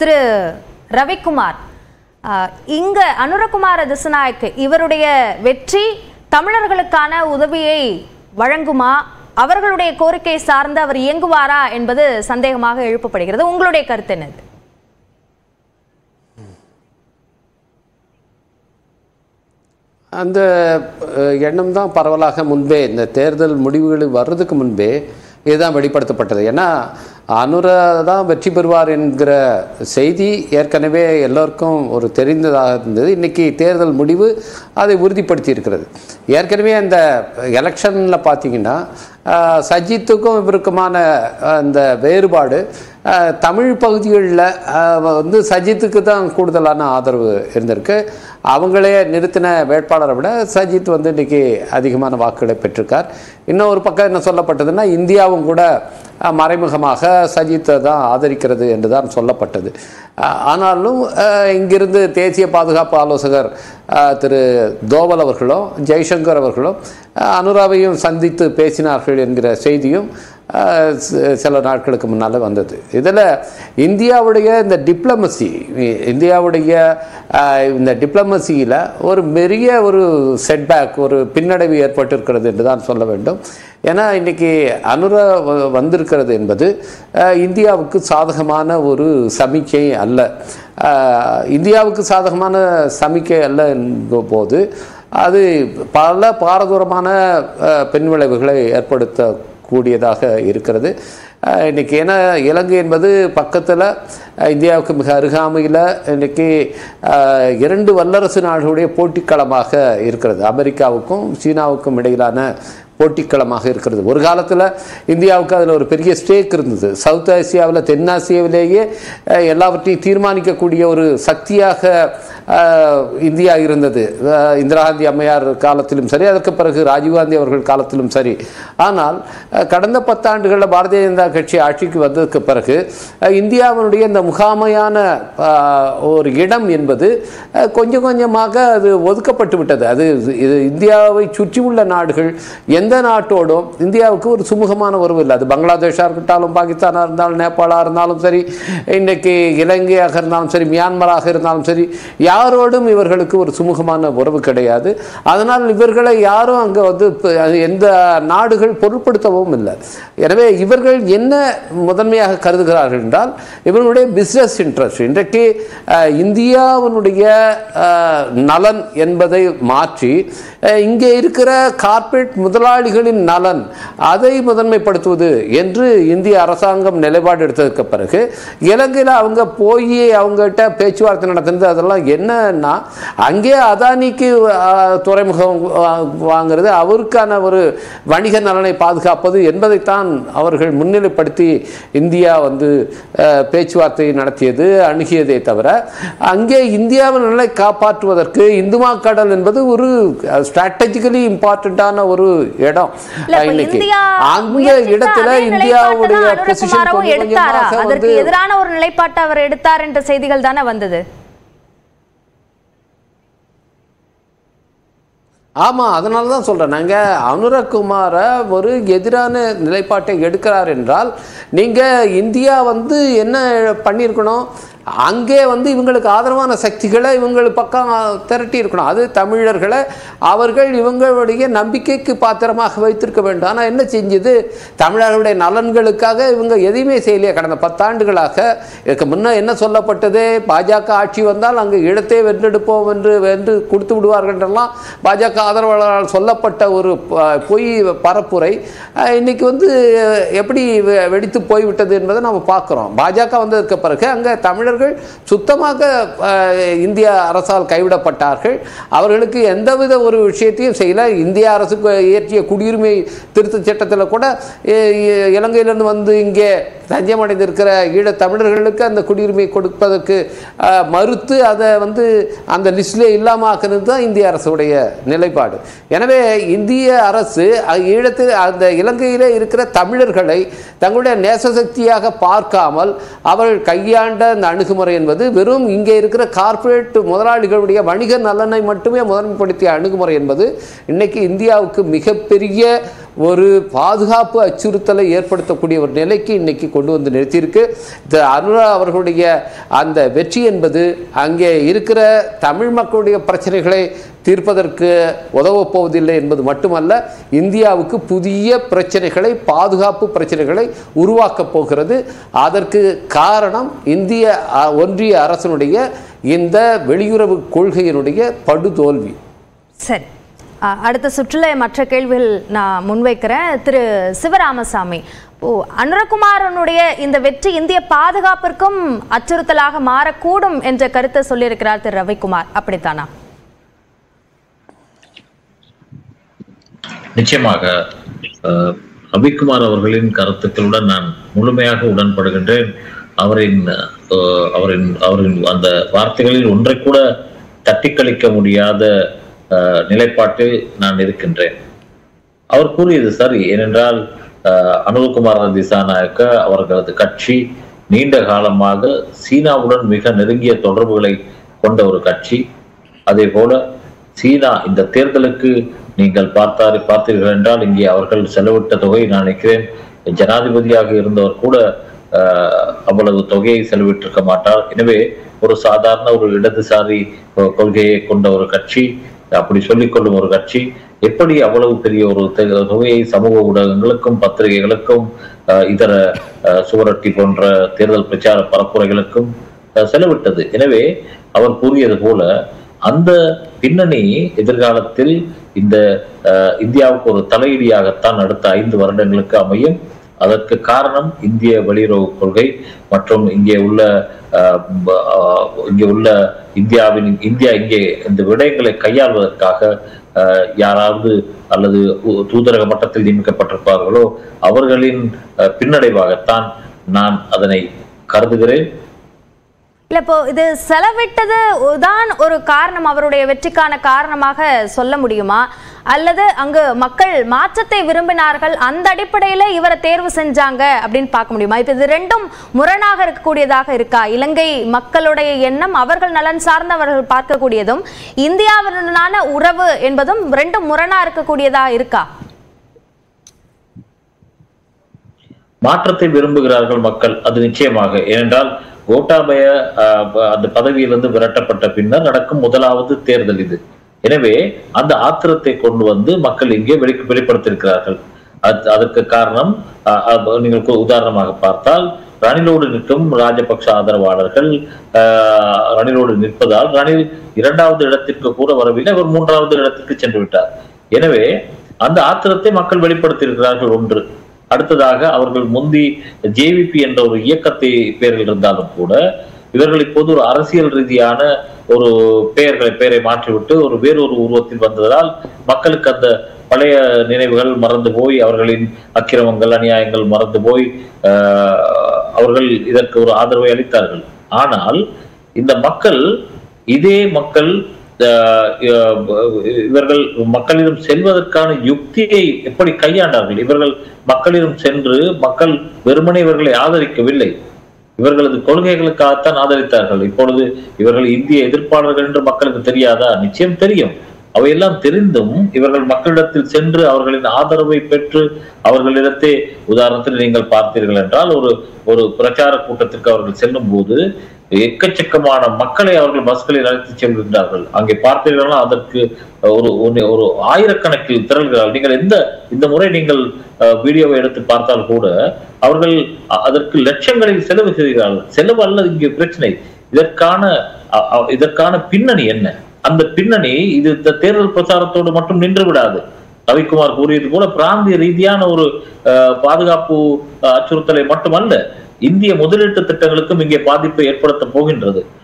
திரு ரவிக்குமார் ஆஹ், இங்க அனுரகுமார திசுநாயக் இவருடைய வெற்றி தமிழர்களுக்கான உதவியை வழங்குமா அவர்களுடைய கோரிக்கை சார்ந்து அவர் இயங்குவாரா என்பது சந்தேகமாக எழுப்பப்படுகிறது உங்களுடைய கருத்து என்னது அந்த அஹ், எண்ணம் தான் பரவலாக முன்பே இந்த தேர்தல் முடிவுகள் வர்றதுக்கு முன்பே இதுதான் வெளிப்படுத்தப்பட்டது ஏன்னா அனுரா தான் வெற்றி பெறுவார் என்கிற செய்தி ஏற்கனவே எல்லோருக்கும் ஒரு தெரிந்ததாக இருந்தது இன்னைக்கு தேர்தல் முடிவு அதை உறுதிப்படுத்தி இருக்கிறது ஏற்கனவே அந்த எலெக்ஷனில் பார்த்தீங்கன்னா அஹ், சஜித்துக்கும் இவருக்குமான அந்த வேறுபாடு அஹ், தமிழ் பகுதிகளில் வந்து சஜித்துக்கு தான் கூடுதலான ஆதரவு இருந்திருக்கு அவங்களே நிறுத்தின வேட்பாளரை விட சஜித் வந்து இன்னைக்கு அதிகமான வாக்குகளை பெற்றிருக்கார் இன்னும் ஒரு பக்கம் என்ன சொல்லப்பட்டதுன்னா இந்தியாவும் கூட அஹ், மறைமுகமாக சஜித்தை தான் ஆதரிக்கிறது என்று தான் சொல்லப்பட்டது அஹ், ஆனாலும் அஹ், இங்கிருந்து தேசிய பாதுகாப்பு ஆலோசகர் அஹ், திரு தோவல் அவர்களும் ஜெய்சங்கர் அவர்களும் அஹ், அனுராவையும் சந்தித்து பேசினார்கள் என்கிற செய்தியும் அஹ், சி- சில நாட்களுக்கு முன்னால் வந்தது இதில் இந்தியாவுடைய இந்த டிப்ளமசி இந்தியாவுடைய அஹ், இந்த டிப்ளமசியில் ஒரு பெரிய ஒரு செட்பேக் ஒரு பின்னடைவு ஏற்பட்டிருக்கிறது என்று தான் சொல்ல வேண்டும் ஏன்னா இன்னைக்கு அனுரா வ- வந்திருக்கிறது என்பது அஹ், இந்தியாவுக்கு சாதகமான ஒரு சமிக்கை அல்ல அஹ், இந்தியாவுக்கு சாதகமான சமிக்கை அல்ல என்கிற போது அது பல பாரதூரமான அஹ், பின்விளைவுகளை ஏற்படுத்தக்கூடியதாக இருக்கிறது அஹ், இன்னைக்கு ஏன்னா இலங்கை என்பது பக்கத்தில் இந்தியாவுக்கு மிக அருகாமையில் இன்னைக்கு அஹ், இரண்டு வல்லரசு நாடுகளுடைய போட்டிக்களமாக இருக்கிறது அமெரிக்காவுக்கும் சீனாவுக்கும் இடையிலான போட்டிக்களமாக இருக்கிறது ஒரு காலத்தில் இந்தியாவுக்கு அதில் ஒரு பெரிய ஸ்டேக் இருந்தது சவுத் ஆசியாவில் தென்னாசியாவிலேயே அஹ், எல்லாவற்றையும் தீர்மானிக்கக்கூடிய ஒரு சக்தியாக அஹ், இந்தியா இருந்தது அஹ், இந்திரா காந்தி அம்மையார் காலத்திலும் சரி அதற்கு பிறகு ராஜீவ்காந்தி அவர்கள் காலத்திலும் சரி ஆனால் அஹ், கடந்த பத்தாண்டுகளில் பாரதிய ஜனதா கட்சி ஆட்சிக்கு வந்ததுக்கு பிறகு அஹ், இந்தியாவினுடைய இந்த முகாமையான அஹ், ஒரு இடம் என்பது அஹ், கொஞ்சம் கொஞ்சமாக அது ஒதுக்கப்பட்டு விட்டது அது இது இந்தியாவை சுற்றியுள்ள நாடுகள் எந்த நாட்டோடும் இந்தியாவுக்கு ஒரு சுமூகமான உறவு இல்லை அது பங்களாதேஷாக இருக்கட்டாலும் பாகிஸ்தானாக இருந்தாலும் நேபாளாக இருந்தாலும் சரி இன்னைக்கு இலங்கையாக இருந்தாலும் சரி மியான்மராக இருந்தாலும் சரி யாரோடும் இவர்களுக்கு ஒரு சுமூகமான உறவு கிடையாது அதனால் இவர்களை யாரும் அங்கே வந்து இப்ப அது எந்த நாடுகள் பொருட்படுத்தவும் இல்லை எனவே இவர்கள் என்ன முதன்மையாக கருதுகிறார்கள் என்றால் இவர்களுடைய பிஸ்னஸ் இன்ட்ரெஸ்ட் இன்றைக்கு அஹ், இந்தியாவினுடைய அஹ், நலன் என்பதை மாற்றி அஹ், இங்கே இருக்கிற கார்ப்பரேட் முதலாளிகளின் நலன் அதை முதன்மைப்படுத்துவது என்று இந்திய அரசாங்கம் நிலைப்பாடு எடுத்ததுக்கு பிறகு இலங்கையில் அவங்க போய் அவங்ககிட்ட பேச்சுவார்த்தை நடத்துனது அதெல்லாம் என்னன்னா அங்கே அதானிக்கு அஹ், துறைமுகம் வா- வாங்குறது அவருக்கான ஒரு வணிக நலனை பாதுகாப்பது என்பதைத்தான் அவர்கள் முன்னிலைப்படுத்தி இந்தியா வந்து அஹ், பேச்சுவார்த்தை நடத்தியது அணுகியதே தவிர அங்கே இந்தியாவின் நிலை காப்பாற்றுவதற்கு இந்துமா கடல் என்பது ஒரு ஸ்ட்ராட்டஜிக்கலி இம்பார்ட்டண்ட்டான ஒரு இடம் இல்ல, இப்ப இன்னைக்கு இந்தியா அந்த முயற்சித்த இடத்துல அதே இந்தியாவுடைய நிலைப்பாட்டை தான் பொசிஷன் அனுரகுமாரவும் கொஞ்சம் எடுத்தாரா கொஞ்சமாக அதற்கு வந்து எதிரான ஒரு நிலைப்பாட்டை அவர் எடுத்தார் என்ற செய்திகள் தானே வந்தது ஆமாம் அதனால தான் சொல்கிறேன் நாங்கள் அனுரகுமாரை ஒரு எதிரான நிலைப்பாட்டை எடுக்கிறார் என்றால் நீங்கள் இந்தியா வந்து என்ன பண்ணியிருக்கணும் அங்கே வந்து இவங்களுக்கு ஆதரவான சக்திகளை இவங்கள் பக்கம் திரட்டி இருக்கணும் அது தமிழர்களை அவர்கள் இவங்களுடைய நம்பிக்கைக்கு பாத்திரமாக வைத்திருக்க வேண்டும் ஆனால் என்ன செஞ்சது தமிழர்களுடைய நலன்களுக்காக இவங்க எதையுமே செய்யலையே கடந்த பத்தாண்டுகளாக இதுக்கு முன்ன என்ன சொல்லப்பட்டது பாஜக ஆட்சி வந்தால் அங்கே இடத்தை வென்றெடுப்போம் என்று வென்று கொடுத்து விடுவார்கள் என்றெல்லாம் பாஜக ஆதரவாளர்களால் சொல்லப்பட்ட ஒரு ப- பொய் பரப்புரை அஹ், இன்னைக்கு வந்து எப்படி வெ- வெடித்து போய்விட்டது என்பதை நம்ம பார்க்குறோம் பாஜக வந்ததற்கு பிறகு அங்கே தமிழர்கள் சுத்தமாக அஹ், இந்திய அரசால் கைவிடப்பட்டார்கள் அவர்களுக்கு எந்தவித ஒரு விஷயத்தையும் செய்யல இந்திய அரசு இயற்றிய குடியுரிமை திருத்த சட்டத்தில் கூட இ- இ- இலங்கையிலிருந்து வந்து இங்கே தஞ்சமடைந்திருக்கிற ஈழத் தமிழர்களுக்கு அந்த குடியுரிமை கொடுப்பதற்கு அஹ், மறுத்து அதை வந்து அந்த லிஸ்ட்ல இல்லாமல் ஆக்குறது தான் இந்திய அரசுடைய நிலைப்பாடு எனவே இந்திய அரசு அ- ஈழத்தில் அந்த இலங்கையில் இருக்கிற தமிழர்களை தங்களுடைய நேசசக்தியாக பார்க்காமல் அவர்கள் கையாண்ட அந்த அணுகுமுறை என்பது வெறும் இங்கே இருக்கிற கார்ப்பரேட் முதலாளிகளுடைய வணிக நலனை மட்டுமே முதன்மைப்படுத்திய அணுகுமுறை என்பது இன்னைக்கு இந்தியாவுக்கு மிகப்பெரிய ஒரு பாதுகாப்பு அச்சுறுத்தலை ஏற்படுத்தக்கூடிய ஒரு நிலைக்கு இன்னைக்கு கொண்டு வந்து நிறுத்தியிருக்கு இந்த அனுரா அவர்களுடைய அந்த வெற்றி என்பது அங்கே இருக்கிற தமிழ் மக்களுடைய பிரச்சனைகளை தீர்ப்பதற்கு உதவப் போவதில்லை என்பது மட்டுமல்ல இந்தியாவுக்கு புதிய பிரச்சனைகளை பாதுகாப்பு பிரச்சனைகளை உருவாக்கப் போகிறது அதற்கு காரணம் இந்திய அ, ஒன்றிய அரசனுடைய இந்த வெளியுறவு கொள்கையினுடைய படுதோல்வி சரி அ, அடுத்த சுற்றுல மற்ற கேள்விகள் நான் முன்வைக்கிறேன் திரு சிவராமசாமி ஓ அனுரகுமாரனுடைய இந்த வெற்றி இந்திய பாதுகாப்பிற்கும் அச்சுறுத்தலாக மாறக்கூடும் என்ற கருத்தை சொல்லியிருக்கிறார் திரு ரவிக்குமார் அப்படித்தானா நிச்சயமாக அஹ், ரவிக்குமார் அவர்களின் கருத்துக்களுடன் நான் முழுமையாக உடன்படுகின்றேன் அவரின் அஹ், அவரின் அவரின் அந்த வார்த்தைகளில் ஒன்றை கூட தட்டிக்கழிக்க முடியாத அஹ், நிலைப்பாட்டில் நான் இருக்கின்றேன் அவர் கூறியது சரி ஏனென்றால் அஹ், அனுகுமார திசாநாயக்க அவர்களது கட்சி நீண்ட காலமாக சீனாவுடன் மிக நெருங்கிய தொடர்புகளை கொண்ட ஒரு கட்சி அதே போல சீனா இந்த தேர்தலுக்கு நீங்கள் பார்த்தார் பார்த்தீர்கள் என்றால் இங்கே அவர்கள் செலவிட்ட தொகை நான் நினைக்கிறேன் ஜனாதிபதியாக இருந்தவர் கூட அஹ், அவ்வளவு தொகையை செலவிட்டிருக்க மாட்டார் எனவே ஒரு சாதாரண ஒரு இடதுசாரி கொ- கொள்கையை கொண்ட ஒரு கட்சி அப்படி சொல்லிக்கொள்ளும் ஒரு கட்சி எப்படி அவ்வளவு பெரிய ஒரு தெ- தொகையை சமூக ஊடகங்களுக்கும் பத்திரிகைகளுக்கும் அஹ், இதர அஹ், சுவரொட்டி போன்ற தேர்தல் பிரச்சார பரப்புரைகளுக்கும் அஹ், செலவிட்டது எனவே அவர் கூறியது போல அந்த பின்னணி எதிர்காலத்தில் இந்த அஹ், இந்தியாவுக்கு ஒரு தலையீடியாகத்தான் அடுத்த ஐந்து வருடங்களுக்கு அமையும் அதற்கு காரணம் இந்திய வெளியுறவு கொள்கை மற்றும் இங்கே உள்ள அஹ், ப- அஹ், இங்கே உள்ள இந்தியாவின் இந்தியா இங்கே இந்த விடயங்களை கையாள்வதற்காக அஹ், யாராவது அல்லது உ- தூதரக மட்டத்தில் நியமிக்கப்பட்டிருப்பார்களோ அவர்களின் அஹ், பின்னடைவாகத்தான் நான் அதனை கருதுகிறேன் இல்ல இப்போ இது செலவிட்டது தான் ஒரு காரணம் அவருடைய வெற்றிக்கான காரணமாக சொல்ல முடியுமா அல்லது அங்கு மக்கள் மாற்றத்தை விரும்பினார்கள் அந்த அடிப்படையில இவரை தேர்வு செஞ்சாங்க அப்படின்னு பார்க்க முடியுமா இப்போ இது ரெண்டும் முரணாக இருக்கக்கூடியதாக இருக்கா இலங்கை மக்களுடைய எண்ணம் அவர்கள் நலன் சார்ந்து அவர்கள் பார்க்கக்கூடியதும் இந்தியாவுடனான உறவு என்பதும் ரெண்டும் முரணா இருக்கக்கூடியதா இருக்கா மாற்றத்தை விரும்புகிறார்கள் மக்கள் அது நிச்சயமாக ஏனென்றால் கோட்டாபய ஆஹ், ப- அந்த பதவியிலிருந்து விரட்டப்பட்ட பின்னர் நடக்கும் முதலாவது தேர்தல் இது எனவே அந்த ஆத்திரத்தை கொண்டு வந்து மக்கள் இங்கே வெளி வெளிப்படுத்தியிருக்கிறார்கள் அது அதற்கு காரணம் ஆஹ், ஆஹ், நீங்கள் கு- உதாரணமாக பார்த்தால் ரணிலோடு நிற்கும் ராஜபக்ஷ ஆதரவாளர்கள் ஆஹ், ரணிலோடு நிற்பதால் ரணில் இரண்டாவது இடத்திற்கு கூட வரவில்லை அவர் மூன்றாவது இடத்திற்கு சென்று விட்டார் எனவே அந்த ஆத்திரத்தை மக்கள் வெளிப்படுத்தியிருக்கிறார்கள் ஒன்று அடுத்ததாக அவர்கள் முந்தி ஜேவிபி என்ற ஒரு இயக்கத்தை பேரில் இருந்தாலும் கூட இவர்கள் இப்போது ஒரு அரசியல் ரீதியான ஒரு பெயர்களை பெயரை மாற்றிவிட்டு ஒரு வேறொரு உருவத்தில் வந்ததால் மக்களுக்கு அந்த பழைய நினைவுகள் மறந்து போய் அவர்களின் அக்கிரமங்கள் அநியாயங்கள் மறந்து போய் ஆஹ், அவர்கள் இதற்கு ஒரு ஆதரவை அளித்தார்கள் ஆனால் இந்த மக்கள் இதே மக்கள் ஆஹ் இவர்கள் மக்களிடம் செல்வதற்கான யுக்தியை எப்படி கையாண்டார்கள் இவர்கள் மக்களிடம் சென்று மக்கள் வெறுமனே இவர்களை ஆதரிக்கவில்லை இவர்களது கொள்கைகளுக்காகத்தான் ஆதரித்தார்கள் இப்பொழுது இவர்கள் இந்திய எதிர்ப்பாளர்கள் என்று மக்களுக்கு தெரியாதா நிச்சயம் தெரியும் அவையெல்லாம் தெரிந்தும் இவர்கள் மக்களிடத்தில் சென்று அவர்களின் ஆதரவை பெற்று அவர்களிடத்தே உதாரணத்தில் நீங்கள் பார்த்தீர்கள் என்றால் ஒரு ஒரு பிரச்சார கூட்டத்திற்கு அவர்கள் செல்லும் போது எக்கச்சக்கமான மக்களை அவர்கள் பஸ்களில் அழைத்து செல்கின்றார்கள் அங்கே பார்த்தீர்கள்னா அதற்கு ஒரு ஒரு- ஒரு ஆயிரக்கணக்கில் திரள்கிறார்கள் நீங்கள் எந்த இந்த முறை நீங்கள் அஹ், வீடியோவை எடுத்து பார்த்தால் கூட அவர்கள் அ- அதற்கு லட்சங்களில் செலவு செய்கிறார்கள் செலவு அல்லது இங்கே பிரச்சனை இதற்கான அ- அ- இதற்கான பின்னணி என்ன அந்த பின்னணி இது இந்த தேர்தல் பிரச்சாரத்தோடு மட்டும் நின்று விடாது ரவிக்குமார் கூறியது போல பிராந்திய ரீதியான ஒரு அஹ், பாதுகாப்பு அஹ், அச்சுறுத்தலை மட்டுமல்ல இந்திய முதலீட்டு திட்டங்களுக்கும் இங்கே பாதிப்பை ஏற்படுத்த போகின்றது